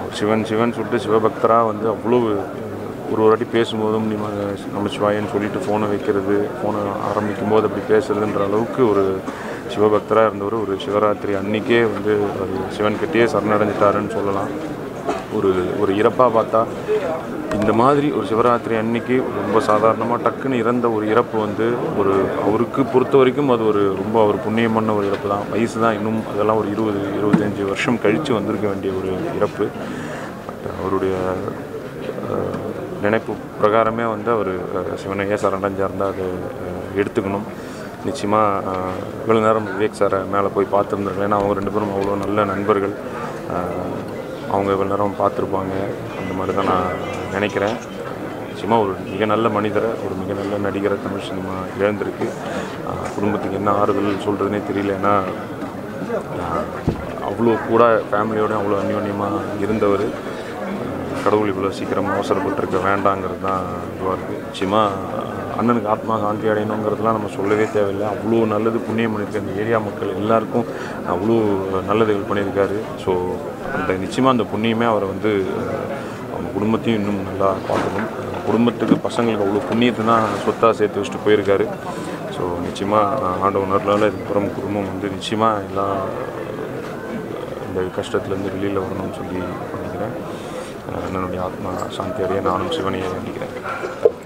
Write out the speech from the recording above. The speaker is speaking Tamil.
சிவன் சிவன் சொல்லிட்டு சிவபக்தராக வந்து அவ்வளோ ஒரு ஒரு வாட்டி பேசும்போதும் நீ நம்ம சிவாயன்னு சொல்லிட்டு ஃபோனை வைக்கிறது ஃபோனை ஆரம்பிக்கும் போது அப்படி பேசுறதுன்ற அளவுக்கு ஒரு சிவபக்தராக இருந்தவர் ஒரு சிவராத்திரி அன்னைக்கே வந்து ஒரு சிவன் கிட்டேயே சரணடைஞ்சிட்டாருன்னு சொல்லலாம் ஒரு ஒரு இறப்பாக பார்த்தா இந்த மாதிரி ஒரு சிவராத்திரி அன்னைக்கு ரொம்ப சாதாரணமாக டக்குன்னு இறந்த ஒரு இறப்பு வந்து ஒரு அவருக்கு பொறுத்த வரைக்கும் அது ஒரு ரொம்ப ஒரு புண்ணியம் பண்ண ஒரு இறப்பு தான் வயசு தான் இன்னும் அதெல்லாம் ஒரு இருபது இருபத்தஞ்சி வருஷம் கழித்து வந்திருக்க வேண்டிய ஒரு இறப்பு பட் அவருடைய அஹ், நினைப்பு பிரகாரமே வந்து அவர் சிவனையே சரணடைஞ்சார்ந்தா அது அஹ், எடுத்துக்கணும் நிச்சயமாக இவ்வளோ நேரம் விவேக் சாரை மேலே போய் பார்த்துருந்தாங்க ஏன்னா அவங்க ரெண்டு பேரும் அவ்வளோ நல்ல நண்பர்கள் அஹ், அவங்க இவ்வளோ நேரம் பார்த்துருப்பாங்க அந்த மாதிரி தான் நான் நினைக்கிறேன் நிச்சயமாக ஒரு மிக நல்ல மனிதரை ஒரு மிக நல்ல நடிகரை தமிழ் சினிமா இழந்திருக்கு அஹ், குடும்பத்துக்கு என்ன ஆறுதல் சொல்கிறதுனே தெரியல ஏன்னா அஹ், அவ்வளோ கூட ஃபேமிலியோட அவ்வளோ அந்யோன்யமாக இருந்தவர் கடவுள் இவ்வளோ சீக்கிரம் அவசரப்பட்டிருக்க வேண்டாங்கிறது தான் இதுவாக இருக்குது நிச்சயமாக அண்ணனுக்கு ஆத்மா சாந்தி அடையணுங்கிறதுலாம் நம்ம சொல்லவே தேவையில்லை அவ்வளோ நல்லது புண்ணியம் பண்ணியிருக்க இந்த ஏரியா மக்கள் எல்லாருக்கும் அவ்வளோ நல்லதுகள் பண்ணியிருக்காரு ஸோ அந்த நிச்சயமாக அந்த புண்ணியமே அவரை வந்து அஹ், அவங்க குடும்பத்தையும் இன்னும் நல்லா பார்க்கணும் அஹ், குடும்பத்துக்கு பசங்களுக்கு அவ்வளோ புண்ணியத்தை தான் சொத்தாக சேர்த்து வச்சுட்டு போயிருக்காரு ஸோ நிச்சயமாக ஆண்டவனர்னால இதுக்கப்புறம் குடும்பம் வந்து நிச்சயமாக எல்லா இந்த கஷ்டத்துலேருந்து வெளியில் வரணும்னு சொல்லி பண்ணிக்கிறேன் அஹ் அண்ணனுடைய ஆத்மா சாந்தி அடைய நானும் சிவனையை வேண்டிக்கிறேன்